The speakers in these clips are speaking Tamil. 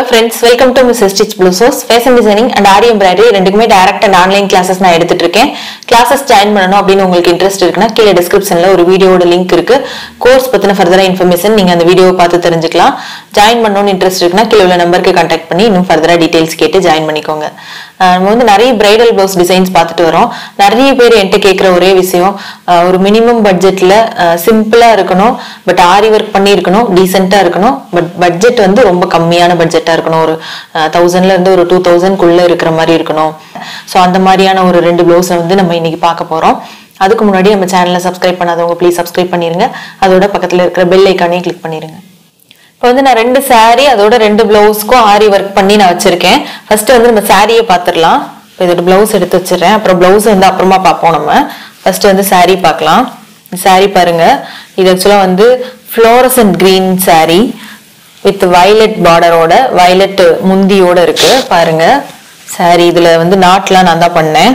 hello friends welcome to miss stitch blue source fashion designing and aari embroidery ரெண்டுக்குமே டேரக்ட் அண்ட் ஆன்லைன் கிளாஸஸ் நான் எடுத்துட்டு இருக்கேன் கிளாஸஸ் ஜாயின் பண்ணணும் அப்படின்னு உங்களுக்கு இன்ட்ரெஸ்ட் இருக்குன்னா கீழே டிஸ்கிரிப்ஷன்ல ஒரு வீடியோட லிங்க் இருக்கு கோர்ஸ் பத்தின ஃபர்தரா இன்ஃபர்மேஷன் நீங்க அந்த வீடியோவை பார்த்து தெரிஞ்சுக்கலாம் ஜாயின் பண்ணணும்னு இன்ட்ரெஸ்ட் இருக்குன்னா கீழே உள்ள நம்பருக்கு கான்டாக்ட் பண்ணி இன்னும் ஃபர்தரா டீடைல்ஸ் கேட்டு ஜாயின் பண்ணிக்கோங்க அஹ் நம்ம வந்து நிறைய பிரைடல் ப்ளவுஸ் டிசைன்ஸ் பார்த்துட்டு வரோம் நிறைய பேர் என்கிட்ட கேட்குற ஒரே விஷயம் அஹ் ஒரு மினிமம் பட்ஜெட்ல சிம்பிளா இருக்கணும் பட் ஆரி ஒர்க் பண்ணி இருக்கணும் டீசெண்டா இருக்கணும் பட் பட்ஜெட் வந்து ரொம்ப கம்மியான பட்ஜெட்டா இருக்கணும் ஒரு தௌசண்ட்ல இருந்து ஒரு டூ தௌசண்ட்குள்ள இருக்கிற மாதிரி இருக்கணும் ஸோ அந்த மாதிரியான ஒரு ரெண்டு ப்ளவுஸை வந்து நம்ம இன்னைக்கு பார்க்க போறோம் அதுக்கு முன்னாடி நம்ம சேனலை சப்ஸ்கிரைப் பண்ணாதவங்க ப்ளீஸ் சப்ஸ்கிரைப் பண்ணிருங்க அதோட பக்கத்துல இருக்கிற பெல் ஐக்கானையும் கிளிக் பண்ணிருங்க இப்போ வந்து நான் ரெண்டு saree அதோட ரெண்டு பிளவுஸ்க்கும் ஆரி ஒர்க் பண்ணி நான் வச்சிருக்கேன் ஃபர்ஸ்ட் வந்து நம்ம சாரியை பார்த்துடலாம் இப்போ இதோட பிளவுஸ் எடுத்து வச்சிடுறேன் அப்புறம் பிளவுஸ் வந்து அப்புறமா பார்ப்போம் நம்ம ஃபர்ஸ்ட் வந்து saree பார்க்கலாம் saree பாருங்க இது ஆக்சுவலாக வந்து fluorescent green saree with violet பார்டரோட violet முந்தியோட இருக்கு பாருங்க saree இதுல வந்து நாட்லாம் நான் தான் பண்ணேன்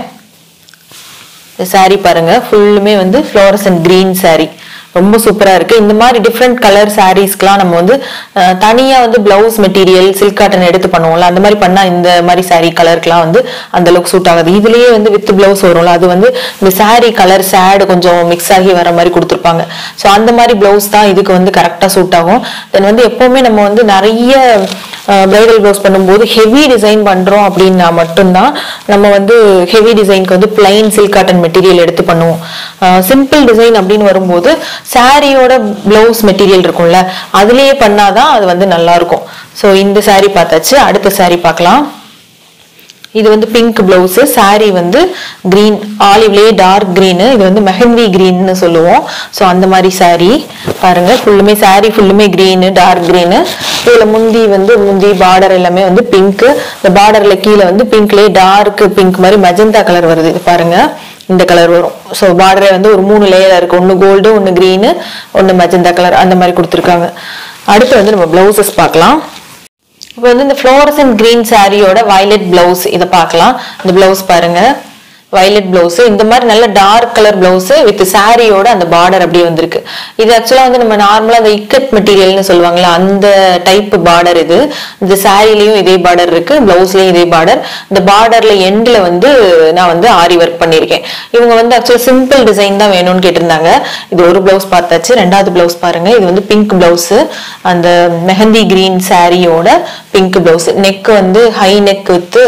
இந்த saree பாருங்க ஃபுல்லுமே வந்து ஃப்ளோரசன்ட் green saree ரொம்ப சூப்பரா இருக்கு இந்த மாதிரி டிஃப்ரெண்ட் கலர் சாரீஸ்க்குலாம் நம்ம வந்து அஹ், தனியா வந்து பிளவுஸ் மெட்டீரியல் சில்க் காட்டன் எடுத்து பண்ணுவோம்ல அந்த மாதிரி பண்ணா இந்த மாதிரி saree கலருக்குலாம் வந்து அந்த அளவுக்கு சூட் ஆகாது இதுலயே வந்து வித் பிளவுஸ் வரும்ல அது வந்து இந்த saree கலர் சேடு கொஞ்சம் மிக்ஸ் ஆகி வர மாதிரி கொடுத்துருப்பாங்க ஸோ அந்த மாதிரி பிளவுஸ் தான் இதுக்கு வந்து கரெக்டாக சூட் ஆகும் தென் வந்து எப்பவுமே நம்ம வந்து நிறைய பிரைடல் ப்ளவுஸ் பண்ணும்போது ஹெவி டிசைன் பண்றோம் அப்படின்னா மட்டும்தான் நம்ம வந்து ஹெவி டிசைனுக்கு வந்து பிளைன் சில்க் காட்டன் மெட்டீரியல் எடுத்து பண்ணுவோம் சிம்பிள் டிசைன் அப்படின்னு வரும்போது சாரியோட பிளவுஸ் மெட்டீரியல் இருக்கும்ல அதுலயே பண்ணாதான் அது வந்து நல்லா இருக்கும் ஸோ இந்த saree பார்த்தாச்சு அடுத்த saree பார்க்கலாம் இது வந்து பிங்க் பிளவுஸ் saree வந்து கிரீன் ஆலிவ்லேயே டார்க் green இது வந்து மெஹந்தி கிரீன்னு சொல்லுவோம் ஸோ அந்த மாதிரி saree பாருங்க ஃபுல்லுமே saree ஃபுல்லுமே green டார்க் green இதுல முந்தி வந்து முந்தி பார்டர் எல்லாமே வந்து பிங்க் இந்த பார்டர்ல கீழே வந்து பிங்க்லேயே டார்க் பிங்க் மாதிரி மஜந்தா கலர் வருது இது பாருங்க இந்த கலர் வரும் ஸோ பார்டரே வந்து ஒரு மூணு லேயர் இருக்கு ஒன்று கோல்டு ஒன்று க்ரீனு ஒன்று மஜந்தா கலர் அந்த மாதிரி கொடுத்துருக்காங்க அடுத்து வந்து நம்ம பிளவுசஸ் பார்க்கலாம் இப்போ வந்து இந்த ஃப்ளோரசன் கிரீன் சாரியோட வயலட் பிளவுஸ் இதை பார்க்கலாம் இந்த பிளவுஸ் பாருங்க வயலட் பிளவுஸ் இந்த மாதிரி நல்ல டார்க் கலர் பிளவுஸ் வித் சாரியோட அந்த பார்டர் அப்படியே வந்திருக்கு இது ஆக்சுவலா வந்து நம்ம நார்மலா அந்த இக்கட் மெட்டீரியல்னு சொல்லுவாங்கல்ல அந்த டைப் பார்டர் இது இந்த சாரிலையும் இதே பார்டர் இருக்கு பிளவுஸ்லயும் இதே பார்டர் இந்த பார்டர்ல எண்ட்ல வந்து நான் வந்து ஆரி ஒர்க் பண்ணியிருக்கேன் இவங்க வந்து ஆக்சுவலா சிம்பிள் டிசைன் தான் வேணும்னு கேட்டிருந்தாங்க இது ஒரு பிளவுஸ் பார்த்தாச்சு ரெண்டாவது பிளவுஸ் பாருங்க இது வந்து பிங்க் பிளவுஸ் அந்த மெஹந்தி கிரீன் சாரியோட பிங்க் பிளவுஸ் நெக் வந்து ஹை நெக் வித்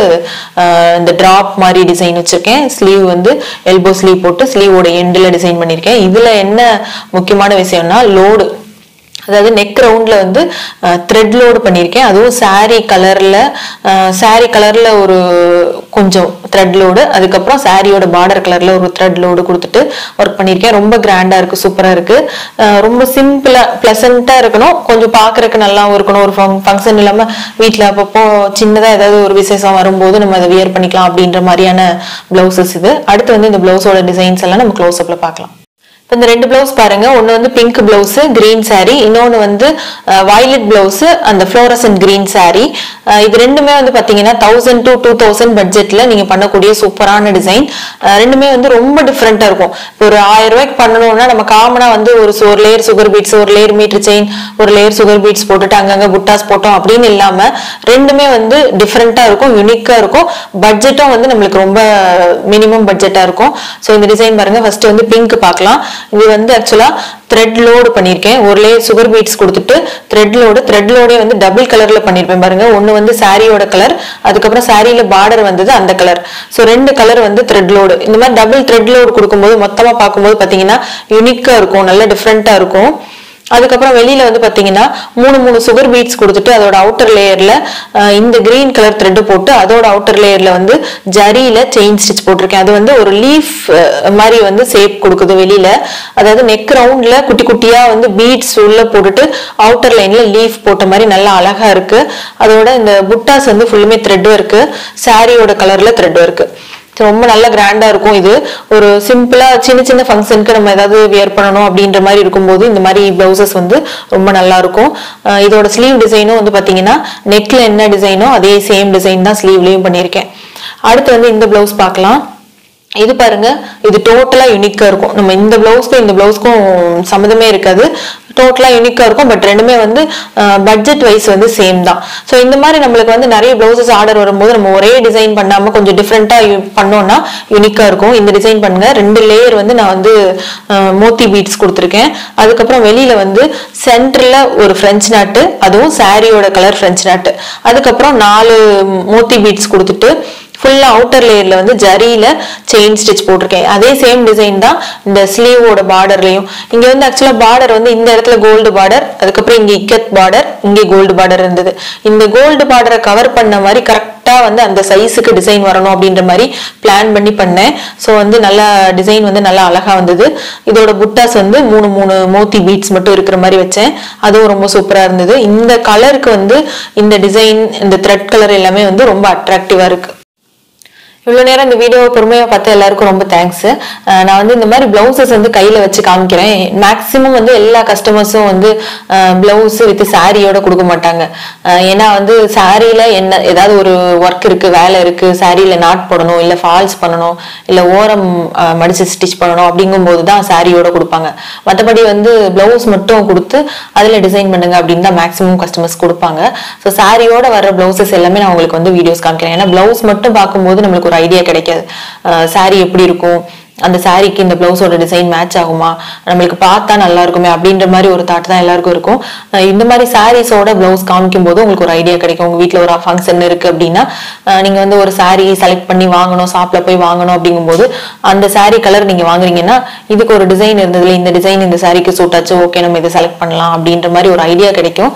இந்த டிராப் மாதிரி டிசைன் வச்சிருக்கேன் ஸ்லீவ் வந்து எல்போ ஸ்லீவ் போட்டு ஸ்லீவோட எண்டில் டிசைன் பண்ணியிருக்கேன் இதுல என்ன முக்கியமான விஷயம்னா லோடு அதாவது நெக் ரவுண்ட்ல வந்து த்ரெட் லோடு பண்ணியிருக்கேன் அதுவும் saree கலர்ல saree கலர்ல ஒரு கொஞ்சம் த்ரெட் லோடு அதுக்கப்புறம் சாரியோட பார்டர் கலர்ல ஒரு த்ரெட் லோடு கொடுத்துட்டு ஒர்க் பண்ணியிருக்கேன் ரொம்ப கிராண்டா இருக்கு சூப்பரா இருக்கு அஹ் ரொம்ப சிம்பிளா பிளசண்டா இருக்கணும் கொஞ்சம் பாக்குறதுக்கு நல்லாவும் இருக்கணும் ஒரு ஃபங்க்ஷன் இல்லாம வீட்ல அப்பப்போ சின்னதா ஏதாவது ஒரு விசேஷம் வரும்போது நம்ம அதை வியர் பண்ணிக்கலாம் அப்படின்ற மாதிரியான பிளவுசஸ் இது அடுத்து வந்து இந்த பிளவுஸோட டிசைன்ஸ் எல்லாம் நம்ம க்ளோஸ் அப்ல பார்க்கலாம் இப்போ இந்த ரெண்டு பிளவுஸ் பாருங்க ஒன்னு வந்து பிங்க் பிளவுஸ் கிரீன் saree இன்னொன்னு வந்து வயலட் பிளவுஸ் அந்த ஃப்ளோரசன்ட் கிரீன் saree அஹ் இது ரெண்டுமே வந்து பாத்தீங்கன்னா தௌசண்ட் டு டூ தௌசண்ட் பட்ஜெட்ல நீங்க பண்ணக்கூடிய சூப்பரான டிசைன் ரெண்டுமே வந்து ரொம்ப டிஃப்ரெண்டா இருக்கும் இப்போ ஒரு ஆயிரம் ரூபாய்க்கு பண்ணணும்னா நம்ம காமனா வந்து ஒரு சு- ஒரு லேயர் சுகர் பீட்ஸ் ஒரு லேயர் மீட்டர் செயின் ஒரு லேயர் சுகர் பீட்ஸ் போட்டுட்டு அங்கங்க புட்டாஸ் போட்டோம் அப்படின்னு இல்லாம ரெண்டுமே வந்து டிஃப்ரெண்டா இருக்கும் யூனிக்கா இருக்கும் பட்ஜெட்டும் வந்து நம்மளுக்கு ரொம்ப மினிமம் பட்ஜெட்டா இருக்கும் ஸோ இந்த டிசைன் பாருங்க ஃபர்ஸ்ட் வந்து பிங்க் பார்க்கலாம் இது வந்து ஆக்சுவலா த்ரெட் லோடு பண்ணியிருக்கேன் ஒரு லேயர் சுகர் பீட்ஸ் கொடுத்துட்டு த்ரெட் லோடு த்ரெட் லோடே வந்து டபுள் கலர்ல பண்ணியிருப்பேன் பாருங்க ஒன்னு வந்து சாரியோட கலர் அதுக்கப்புறம் சாரியில பார்டர் வந்தது அந்த கலர் ஸோ ரெண்டு கலர் வந்து த்ரெட் லோடு இந்த மாதிரி டபுள் த்ரெட் லோடு கொடுக்கும்போது மொத்தமா பார்க்கும்போது பாத்தீங்கன்னா யூனிக்கா இருக்கும் நல்ல டிஃப்ரெண்டா இருக்கும் அதுக்கப்புறம் வெளியில வந்து பாத்தீங்கன்னா மூணு மூணு சுகர் பீட்ஸ் கொடுத்துட்டு அதோட அவுட்டர் லேயர்ல இந்த கிரீன் கலர் த்ரெட் போட்டு அதோட அவுட்டர் லேயர்ல வந்து ஜரியில செயின் ஸ்டிச் போட்டிருக்கேன் அது வந்து ஒரு லீஃப் மாதிரி வந்து ஷேப் கொடுக்குது வெளியில அதாவது நெக் ரவுண்ட்ல குட்டி குட்டியா வந்து பீட்ஸ் உள்ள போட்டுட்டு அவுட்டர் லைன்ல லீஃப் போட்ட மாதிரி நல்லா அழகா இருக்கு அதோட இந்த புட்டாஸ் வந்து ஃபுல்லுமே த்ரெட் இருக்கு சாரியோட கலர்ல த்ரெட் இருக்கு ரொம்ப நல்ல கிராண்டா இருக்கும் இது ஒரு சிம்பிளா சின்ன சின்ன ஃபங்க்ஷனுக்கு நம்ம ஏதாவது வியர் பண்ணணும் அப்படின்ற மாதிரி இருக்கும்போது இந்த மாதிரி பிளவுசஸ் வந்து ரொம்ப நல்லா இருக்கும் அஹ் இதோட ஸ்லீவ் டிசைனும் வந்து பாத்தீங்கன்னா நெக்ல என்ன டிசைனோ அதே சேம் டிசைன் தான் ஸ்லீவ்லயும் பண்ணியிருக்கேன் அடுத்து வந்து இந்த பிளவுஸ் பார்க்கலாம் இது பாருங்க இது டோட்டலா யூனிக்கா இருக்கும் நம்ம இந்த பிளவுஸ்க்கும் இந்த பிளவுஸ்க்கும் சம்மந்தமே இருக்காது டோட்டலாக யூனிக்காக இருக்கும் பட் ரெண்டுமே வந்து பட்ஜெட் வைஸ் வந்து சேம் தான் ஸோ இந்த மாதிரி நம்மளுக்கு வந்து நிறைய ப்ளவுசஸ் ஆர்டர் வரும்போது நம்ம ஒரே டிசைன் பண்ணாமல் கொஞ்சம் டிஃப்ரெண்ட்டாக பண்ணோம்னா யூனிக்காக இருக்கும் இந்த டிசைன் பண்ணுங்க ரெண்டு லேயர் வந்து நான் வந்து அஹ், மோத்தி பீட்ஸ் கொடுத்துருக்கேன் அதுக்கப்புறம் வெளியில வந்து சென்டர்ல ஒரு ஃப்ரெஞ்ச் நாட்டு அதுவும் சாரியோட கலர் ஃப்ரெஞ்ச் நாட்டு அதுக்கப்புறம் நாலு மோத்தி பீட்ஸ் கொடுத்துட்டு ஃபுல்லா அவுட்டர் லேயர்ல வந்து ஜரியில செயின் ஸ்டிச் போட்டிருக்கேன் அதே சேம் டிசைன் தான் இந்த ஸ்லீவோட பார்டர்லயும் இங்க வந்து ஆக்சுவலா பார்டர் வந்து இந்த இடத்துல கோல்டு பார்டர் அதுக்கப்புறம் இங்க இக்கத் பார்டர் இங்கே கோல்டு பார்டர் இருந்தது இந்த கோல்டு பார்டரை கவர் பண்ண மாதிரி கரெக்டா வந்து அந்த சைஸுக்கு டிசைன் வரணும் அப்படின்ற மாதிரி பிளான் பண்ணி பண்ணேன் ஸோ வந்து நல்லா டிசைன் வந்து நல்லா அழகா வந்தது இதோட புட்டாஸ் வந்து மூணு மூணு மோத்தி பீட்ஸ் மட்டும் இருக்கிற மாதிரி வச்சேன் அதுவும் ரொம்ப சூப்பரா இருந்தது இந்த கலருக்கு வந்து இந்த டிசைன் இந்த த்ரெட் கலர் எல்லாமே வந்து ரொம்ப அட்ராக்டிவா இருக்கு இவ்வளோ நேரம் இந்த வீடியோவை பொறுமையாக பார்த்த எல்லாருக்கும் ரொம்ப தேங்க்ஸ் நான் வந்து இந்த மாதிரி பிளவுசஸ் வந்து கையில் வச்சு காமிக்கிறேன் மேக்ஸிமம் வந்து எல்லா கஸ்டமர்ஸும் வந்து பிளவுஸ் வித் சாரியோட கொடுக்க மாட்டாங்க அஹ் ஏன்னா வந்து சாரியில் என்ன ஏதாவது ஒரு ஒர்க் இருக்குது வேலை இருக்குது சாரியில் நாட் போடணும் இல்லை ஃபால்ஸ் பண்ணணும் இல்லை ஓரம் அஹ், மடிச்சு ஸ்டிச் பண்ணணும் அப்படிங்கும்போது தான் சாரியோட கொடுப்பாங்க மற்றபடி வந்து பிளவுஸ் மட்டும் கொடுத்து அதில் டிசைன் பண்ணுங்க அப்படின்னு தான் மேக்ஸிமம் கஸ்டமர்ஸ் கொடுப்பாங்க ஸோ சாரியோட வர பிளவுசஸ் எல்லாமே நான் உங்களுக்கு வந்து வீடியோஸ் காமிக்கிறேன் ஏன்னா பிளவுஸ் மட்டும் பார்க்கும்போது நம்மளுக்கு ஒரு ஐடியா கிடைக்காது சாரி எப்படி இருக்கும் அந்த சாரிக்கு இந்த பிளவுஸோட டிசைன் மேட்ச் ஆகுமா நம்மளுக்கு பார்த்தா நல்லா இருக்குமே அப்படின்ற மாதிரி ஒரு தாட் தான் எல்லாருக்கும் இருக்கும் அஹ் இந்த மாதிரி சாரீஸோட பிளவுஸ் காமிக்கும் போது உங்களுக்கு ஒரு ஐடியா கிடைக்கும் உங்க வீட்டில் ஒரு ஃபங்க்ஷன் இருக்கு அப்படின்னா அஹ் நீங்க வந்து ஒரு saree செலக்ட் பண்ணி வாங்கணும் ஷாப்ல போய் வாங்கணும் அப்படிங்கும்போது அந்த saree கலர் நீங்க வாங்குறீங்கன்னா இதுக்கு ஒரு டிசைன் இருந்ததுல இந்த டிசைன் இந்த சாரிக்கு சூட் ஆச்சு ஓகே நம்ம இதை செலக்ட் பண்ணலாம் அப்படின்ற மாதிரி ஒரு ஐடியா கிடைக்கும்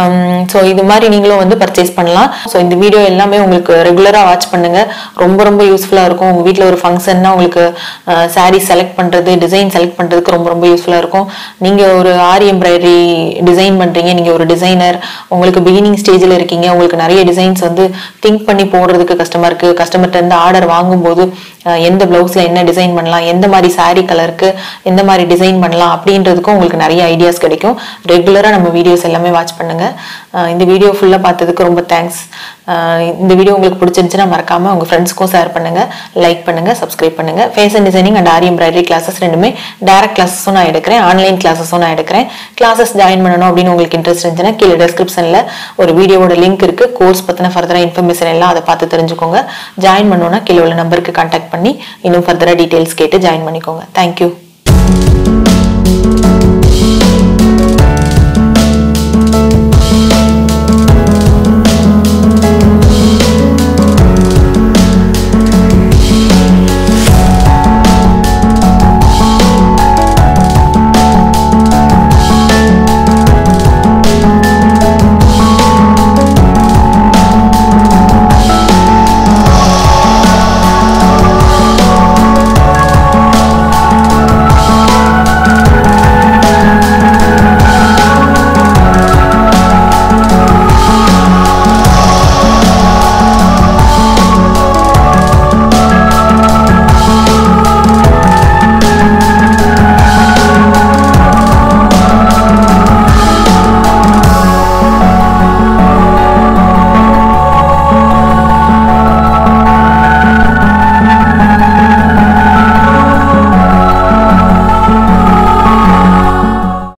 ஸோ இது மாதிரி நீங்களும் வந்து பர்ச்சேஸ் பண்ணலாம் ஸோ இந்த வீடியோ எல்லாமே உங்களுக்கு ரெகுலராக வாட்ச் பண்ணுங்க ரொம்ப ரொம்ப யூஸ்ஃபுல்லாக இருக்கும் உங்க வீட்டில் ஒரு ஃபங்க்ஷன்னா உங்களுக்கு சாரீ செலக்ட் பண்றது டிசைன் செலக்ட் பண்றதுக்கு ரொம்ப ரொம்ப யூஸ்ஃபுல்லாக இருக்கும் நீங்க ஒரு ஆரி எம்ப்ராய்டரி டிசைன் பண்றீங்க நீங்க ஒரு டிசைனர் உங்களுக்கு பிகினிங் ஸ்டேஜில் இருக்கீங்க உங்களுக்கு நிறைய டிசைன்ஸ் வந்து திங்க் பண்ணி போடுறதுக்கு கஷ்டமா இருக்கு கஸ்டமர்கிட்ட இருந்து ஆர்டர் வாங்கும்போது அஹ், எந்த பிளவுஸ்ல என்ன டிசைன் பண்ணலாம் எந்த மாதிரி saree கலருக்கு எந்த மாதிரி டிசைன் பண்ணலாம் அப்படின்றதுக்கும் உங்களுக்கு நிறைய ஐடியாஸ் கிடைக்கும் ரெகுலராக நம்ம வீடியோஸ் எல்லாமே வாட்ச் பண்ணுங்க அஹ், இந்த வீடியோ ஃபுல்லாக பார்த்ததுக்கு ரொம்ப தேங்க்ஸ் இந்த வீடியோ உங்களுக்கு பிடிச்சிருந்துச்சுன்னா மறக்காம உங்க ஃப்ரெண்ட்ஸ்க்கும் ஷேர் பண்ணுங்க லைக் பண்ணுங்க சப்ஸ்கிரைப் பண்ணுங்க fashion designing and aari embroidery classes ரெண்டுமே டேரக்ட் கிளாஸஸும் நான் எடுக்கிறேன் ஆன்லைன் கிளாஸஸும் நான் எடுக்கிறேன் கிளாஸஸ் ஜாயின் பண்ணணும் அப்படின்னு உங்களுக்கு இன்ட்ரெஸ்ட் இருந்துச்சுன்னா கீழே டிஸ்கிரிப்ஷனில் ஒரு வீடியோவோட லிங்க் இருக்கு கோர்ஸ் பற்றின ஃபர்தராக இன்ஃபர்மேஷன் எல்லாம் அதை பார்த்து தெரிஞ்சுக்கோங்க ஜாயின் பண்ணணும்னா கீழே உள்ள நம்பருக்கு கான்டாக்ட் பண்ணி இன்னும் ஃபர்தராக டீட்டெயில்ஸ் கேட்டு ஜாயின் பண்ணிக்கோங்க தேங்க்யூ